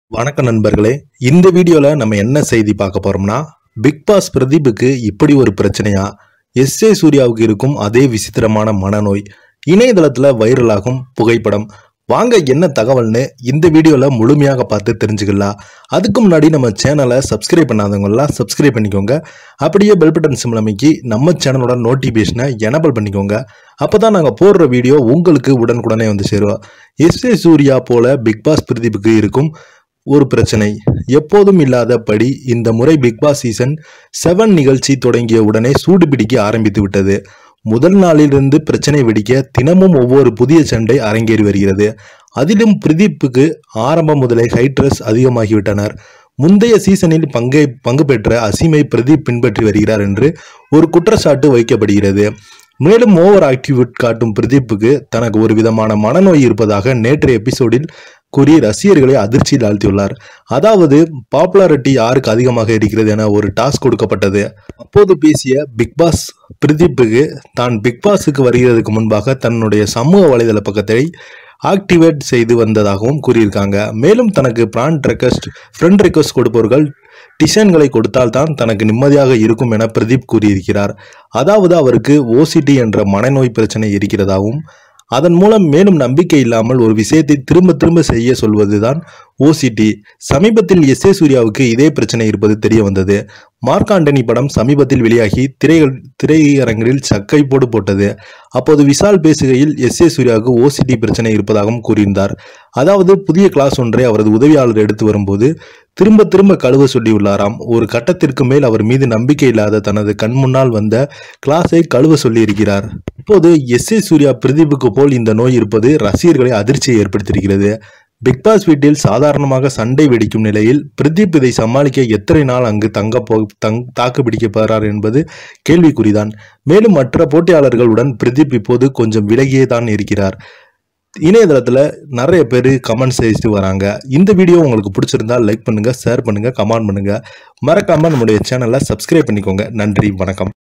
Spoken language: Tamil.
வணக்கம் நண்பர்களே இந்த வீடியோல நம்ம என்ன செய்தி பார்க்க போறோம்னா பிக் பாஸ் பிரதீப்புக்கு இப்படி ஒரு பிரச்சனையா எஸ் ஏ சூர்யாவுக்கு இருக்கும் அதே விசித்திரமான மனநோய் இணையதளத்துல வைரலாகும் புகைப்படம் வாங்க என்ன தகவல்னு இந்த வீடியோல முழுமையாக பார்த்து தெரிஞ்சுக்கலாம் அதுக்கு முன்னாடி நம்ம சேனலை சப்ஸ்கிரைப் பண்ணாதவங்கலாம் சப்ஸ்கிரைப் பண்ணிக்கோங்க அப்படியே பெல் பட்டன் சிம்பிள் அமைக்கி நம்ம சேனலோட நோட்டிஃபிகேஷனை எனபிள் பண்ணிக்கோங்க அப்பதான் நாங்க போடுற வீடியோ உங்களுக்கு உடனுக்குடனே வந்து சேருவோம் எஸ் ஏ சூர்யா போல பிக் பாஸ் பிரதீப்புக்கு இருக்கும் ஒரு பிரச்சனை எப்போதும் இல்லாதபடி இந்த முறை பிக் பாஸ் சீசன் செவன் நிகழ்ச்சி தொடங்கிய உடனே சூடு பிடிக்க ஆரம்பித்து விட்டது முதல் நாளிலிருந்து பிரச்சனை வெடிக்க தினமும் ஒவ்வொரு புதிய சண்டை அரங்கேறி வருகிறது அதிலும் பிரதீப்புக்கு ஆரம்பம் முதலே ஹைட்ரஸ் அதிகமாகிவிட்டனர் முந்தைய சீசனில் பங்கை பங்கு பெற்ற அசீமை பிரதீப் பின்பற்றி வருகிறார் என்று ஒரு குற்றச்சாட்டு வைக்கப்படுகிறது மேலும் ஓவர் ஆக்டிவிட் காட்டும் பிரதீப்புக்கு தனக்கு ஒரு விதமான மனநோய் இருப்பதாக நேற்றைய எபிசோடில் கூறி ரசிகர்களை அதிர்ச்சியில் ஆழ்த்தியுள்ளார் அதாவது பாப்புலாரிட்டி யாருக்கு அதிகமாக இருக்கிறது என ஒரு டாஸ்க் கொடுக்கப்பட்டது அப்போது பேசிய பிக் பாஸ் பிரதீப்புக்கு தான் பிக் பாஸுக்கு வருகிறதுக்கு முன்பாக தன்னுடைய சமூக வலைதள பக்கத்தை ஆக்டிவேட் செய்து வந்ததாகவும் கூறியிருக்காங்க மேலும் தனக்கு பிராண்ட் ரெக்வஸ்ட் ஃப்ரெண்ட் ரெக்வஸ்ட் கொடுப்பவர்கள் டிசைன்களை கொடுத்தால் தான் தனக்கு நிம்மதியாக இருக்கும் என பிரதீப் கூறியிருக்கிறார் அதாவது அவருக்கு ஓசிடி என்ற மனநோய் பிரச்சனை இருக்கிறதாகவும் அதன் மூலம் மேலும் நம்பிக்கை இல்லாமல் ஒரு விஷயத்தை திரும்ப திரும்ப செய்ய சொல்வதுதான் ஓசிடி சமீபத்தில் எஸ் ஏ சூர்யாவுக்கு இதே பிரச்சனை இருப்பது தெரிய வந்தது மார்க் ஆண்டனி படம் சமீபத்தில் வெளியாகி திரைகள் திரையரங்கில் சக்கை போடு போட்டது அப்போது விஷால் பேசுகையில் எஸ் ஏ சூர்யாவுக்கு ஓசிடி பிரச்சனை இருப்பதாகவும் கூறியிருந்தார் அதாவது புதிய கிளாஸ் ஒன்றை அவரது உதவியாளர் எடுத்து வரும்போது திரும்ப திரும்ப கழுவ சொல்லியுள்ளாராம் ஒரு கட்டத்திற்கு மேல் அவர் மீது நம்பிக்கை இல்லாத தனது கண் முன்னால் வந்த கிளாஸை கழுவ சொல்லியிருக்கிறார் இப்போது எஸ் ஏ சூர்யா பிரதீப்புக்கு போல் இந்த நோய் இருப்பது ரசிகர்களை அதிர்ச்சியை ஏற்படுத்தியிருக்கிறது பிக் பாஸ் வீட்டில் சாதாரணமாக சண்டை வெடிக்கும் நிலையில் பிரதீப் இதை சமாளிக்க எத்தனை நாள் அங்கு தங்க போ தங் தாக்கு பிடிக்க போகிறார் என்பது கேள்விக்குறிதான் மேலும் மற்ற போட்டியாளர்களுடன் பிரதீப் இப்போது கொஞ்சம் விலகியே தான் இருக்கிறார் இணையதளத்தில் நிறைய பேர் கமெண்ட் செய்துட்டு வராங்க இந்த வீடியோ உங்களுக்கு பிடிச்சிருந்தா லைக் பண்ணுங்க ஷேர் பண்ணுங்க கமெண்ட் பண்ணுங்க மறக்காம நம்முடைய சேனலை சப்ஸ்கிரைப் பண்ணிக்கோங்க நன்றி வணக்கம்